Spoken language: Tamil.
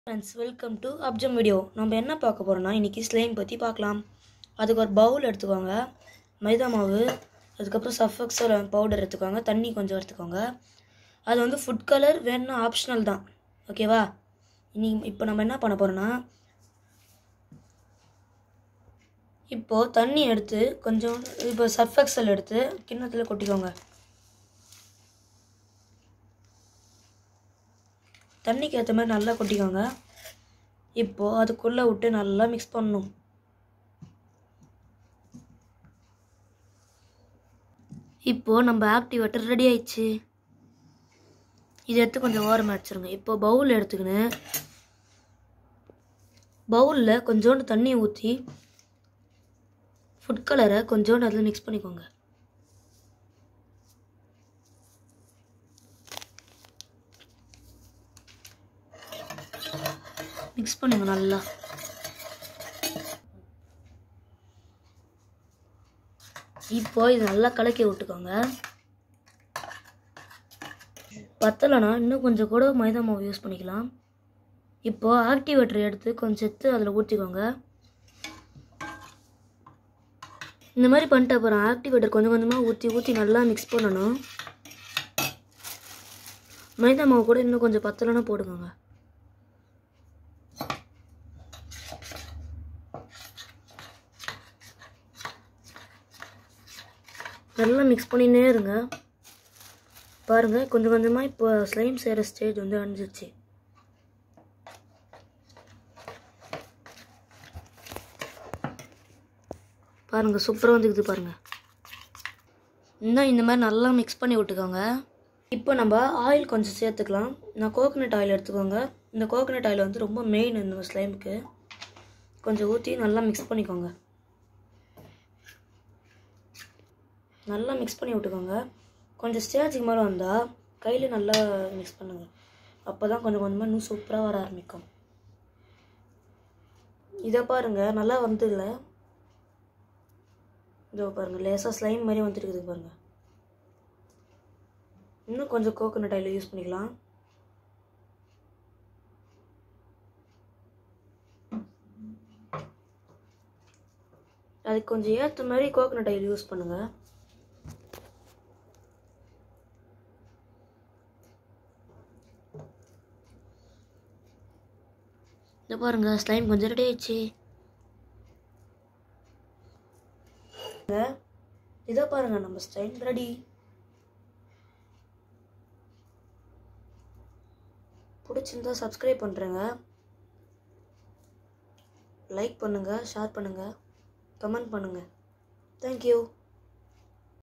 ஃப்ரெண்ட்ஸ் வெல்கம் டு அப்ஜம் வீடியோ நம்ம என்ன பார்க்க போகிறோம்னா இன்றைக்கி ஸ்லைம் பற்றி பார்க்கலாம் அதுக்கு ஒரு பவுல் எடுத்துக்கோங்க மைதா மாவு அதுக்கப்புறம் சஃபக்ஸர் பவுடர் எடுத்துக்கோங்க தண்ணி கொஞ்சம் எடுத்துக்கோங்க அது வந்து ஃபுட் கலர் வேணும்னா ஆப்ஷனல் தான் ஓகேவா இனி இப்போ நம்ம என்ன பண்ண போகிறோன்னா இப்போது தண்ணி எடுத்து கொஞ்சம் இப்போ சர்ஃபெக்சல் எடுத்து கிண்ணத்தில் கொட்டிக்கோங்க தண்ணிக்கு ஏற்ற மாதிரி நல்லா கொட்டிக்கோங்க இப்போது அதுக்குள்ளே விட்டு நல்லா மிக்ஸ் பண்ணணும் இப்போது நம்ம ஆக்டிவேட்டர் ரெடி ஆயிடுச்சு இதை எடுத்து கொஞ்சம் ஓரமாக வச்சுருங்க இப்போ பவுல் எடுத்துக்கின்னு பவுலில் கொஞ்சோண்டு தண்ணி ஊற்றி ஃபுட் கலரை கொஞ்சோண்டு அதில் மிக்ஸ் பண்ணிக்கோங்க மிக்ஸ் பண்ணுங்க நல்லா இப்போ இது நல்லா கலக்கி விட்டுக்கோங்க பத்தலைனா இன்னும் கொஞ்சம் கூட மைதா மாவு யூஸ் பண்ணிக்கலாம் இப்போ ஆக்டிவேட்டர் எடுத்து கொஞ்சம் எடுத்து அதில் ஊற்றிக்கோங்க இந்த மாதிரி பண்ணிட்டு அப்புறம் ஆக்டிவேட்டர் கொஞ்சம் கொஞ்சமாக ஊற்றி ஊற்றி நல்லா மிக்ஸ் பண்ணணும் மைதா மாவு கூட இன்னும் கொஞ்சம் பத்தலைனா போட்டுக்கோங்க நல்லா மிக்ஸ் பண்ணினே இருங்க பாருங்கள் கொஞ்சம் கொஞ்சமாக இப்போ ஸ்லைம் செய்கிற ஸ்டேஜ் வந்து அணிஞ்சிச்சு பாருங்கள் சூப்பராக வந்துக்குது பாருங்கள் இன்னும் இந்த மாதிரி நல்லா மிக்ஸ் பண்ணி விட்டுக்கோங்க இப்போ நம்ம ஆயில் கொஞ்சம் சேர்த்துக்கலாம் நான் கோகனட் ஆயில் எடுத்துக்கோங்க இந்த கோகனட் ஆயில் வந்து ரொம்ப மெயின் இந்த ஸ்லைமுக்கு கொஞ்சம் ஊற்றி நல்லா மிக்ஸ் பண்ணிக்கோங்க நல்லா மிக்ஸ் பண்ணி விட்டுக்கோங்க கொஞ்சம் ஸ்டேஜுக்கு மேலே வந்தால் கையில் நல்லா மிக்ஸ் பண்ணுங்க அப்போ தான் கொஞ்சம் கொஞ்சமாக இன்னும் சூப்பராக வர ஆரம்பிக்கும் இதை பாருங்கள் நல்லா வந்து இல்லை இதோ பாருங்கள் லேசாக ஸ்லைம் மாதிரி வந்துருக்குது பாருங்கள் இன்னும் கொஞ்சம் கோகோனட் ஆயில் யூஸ் பண்ணிக்கலாம் அதுக்கு கொஞ்சம் ஏற்ற மாதிரி கோகோனட் ஆயில் யூஸ் பண்ணுங்கள் இந்த பாருங்க ஸ்லைம் கொஞ்சம் ரெடி ஆயிடுச்சு இதோ பாருங்க நம்ம ஸ்லைம் ரெடி பிடிச்சிருந்தா சப்ஸ்கிரைப் பண்ணுறேங்க லைக் பண்ணுங்கள் ஷேர் பண்ணுங்கள் கமெண்ட் பண்ணுங்கள் தேங்க்யூ